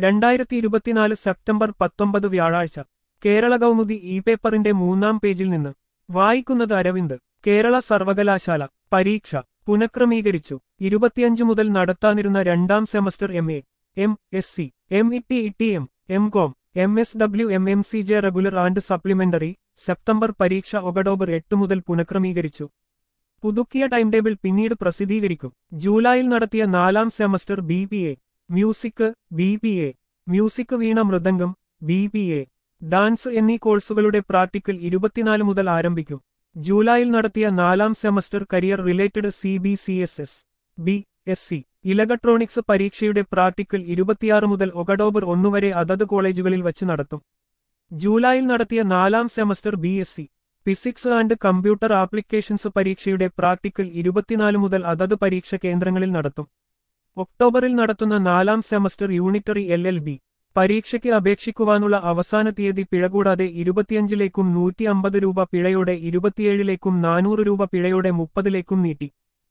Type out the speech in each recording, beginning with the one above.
രണ്ടായിരത്തി ഇരുപത്തിനാല് സെപ്റ്റംബർ പത്തൊമ്പത് വ്യാഴാഴ്ച കേരള കൗമുദി ഇ പേപ്പറിന്റെ മൂന്നാം പേജിൽ നിന്ന് വായിക്കുന്നത് അരവിന്ദ് കേരള സർവകലാശാല പരീക്ഷ പുനഃക്രമീകരിച്ചു ഇരുപത്തിയഞ്ച് മുതൽ നടത്താനിരുന്ന രണ്ടാം semester M A M S C M E T E T M M com M S W M M C J regular and supplementary September പരീക്ഷ ഒക്ടോബർ എട്ട് മുതൽ പുനഃക്രമീകരിച്ചു പുതുക്കിയ ടൈം ടേബിൾ പിന്നീട് പ്രസിദ്ധീകരിക്കും ജൂലൈയിൽ നടത്തിയ നാലാം semester B P A music B P A music veena mridangam B P A dance എന്നീ കോഴ്സുകളുടെ പ്രാക്ടിക്കൽ ഇരുപത്തിനാല് മുതൽ ആരംഭിക്കും ജൂലൈയിൽ നടത്തിയ നാലാം semester career related C B C S S B S C electronics പരീക്ഷയുടെ പ്രാക്ടിക്കൽ ഇരുപത്തിയാറ് മുതൽ ഒക്ടോബർ ഒന്ന് വരെ അതത് കോളേജുകളിൽ വച്ച് നടത്തും ജൂലൈയിൽ നടത്തിയ നാലാം semester B S C physics and computer applications പരീക്ഷയുടെ പ്രാക്ടിക്കൽ ഇരുപത്തിനാല് മുതൽ അതത് പരീക്ഷ കേന്ദ്രങ്ങളിൽ നടത്തും ഒക്ടോബറിൽ നടത്തുന്ന നാലാം semester unitary L L B പരീക്ഷയ്ക്ക് അപേക്ഷിക്കുവാനുള്ള അവസാന തീയതി പിഴ കൂടാതെ ഇരുപത്തിയഞ്ചിലേക്കും നൂറ്റി അമ്പത് രൂപ പിഴയോടെ ഇരുപത്തിയേഴിലേക്കും നാനൂറ് രൂപ പിഴയോടെ മുപ്പതിലേക്കും നീട്ടി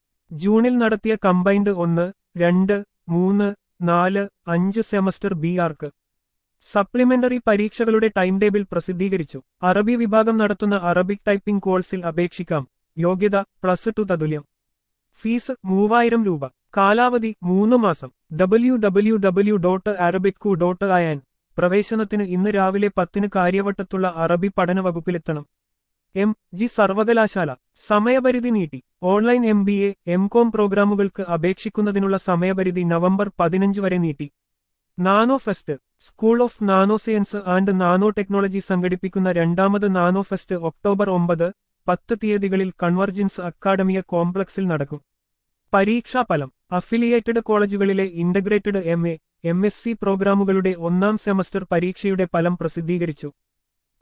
ജൂണിൽ നടത്തിയ കമ്പൈൻഡ് ഒന്ന് രണ്ട് മൂന്ന് നാല് അഞ്ച് സെമസ്റ്റർ ബി ആർക്ക് സപ്ലിമെന്ററി പരീക്ഷകളുടെ ടൈം ടേബിൾ പ്രസിദ്ധീകരിച്ചു അറബി വിഭാഗം നടത്തുന്ന അറബിക് ടൈപ്പിംഗ് കോഴ്സിൽ അപേക്ഷിക്കാം യോഗ്യത പ്ലസ് ടു തതുല്യം ഫീസ് മൂവായിരം രൂപ കാലാവധി മൂന്ന് മാസം ഡബ്ല്യു ഡബ്ല്യു ഡബ്ല്യു ഡോട്ട് അറബിക്കു ഡോട്ട് അയൻ പ്രവേശനത്തിന് ഇന്ന് രാവിലെ പത്തിന് കാര്യവട്ടത്തുള്ള അറബി പഠന വകുപ്പിലെത്തണം എം ജി സർവകലാശാല സമയപരിധി നീട്ടി online M B A M com പ്രോഗ്രാമുകൾക്ക് അപേക്ഷിക്കുന്നതിനുള്ള സമയപരിധി നവംബർ പതിനഞ്ച് വരെ നീട്ടി nano fest school of nano science and nano technology സംഘടിപ്പിക്കുന്ന രണ്ടാമത് നാനോ ഫെസ്റ്റ് ഒക്ടോബർ ഒമ്പത് പത്ത് തീയതികളിൽ കൺവർജൻസ് അക്കാഡമിയ കോംപ്ലക്സിൽ നടക്കും പരീക്ഷാഫലം അഫിലിയേറ്റഡ് കോളേജുകളിലെ integrated M A M S C പ്രോഗ്രാമുകളുടെ ഒന്നാം സെമസ്റ്റർ പരീക്ഷയുടെ ഫലം പ്രസിദ്ധീകരിച്ചു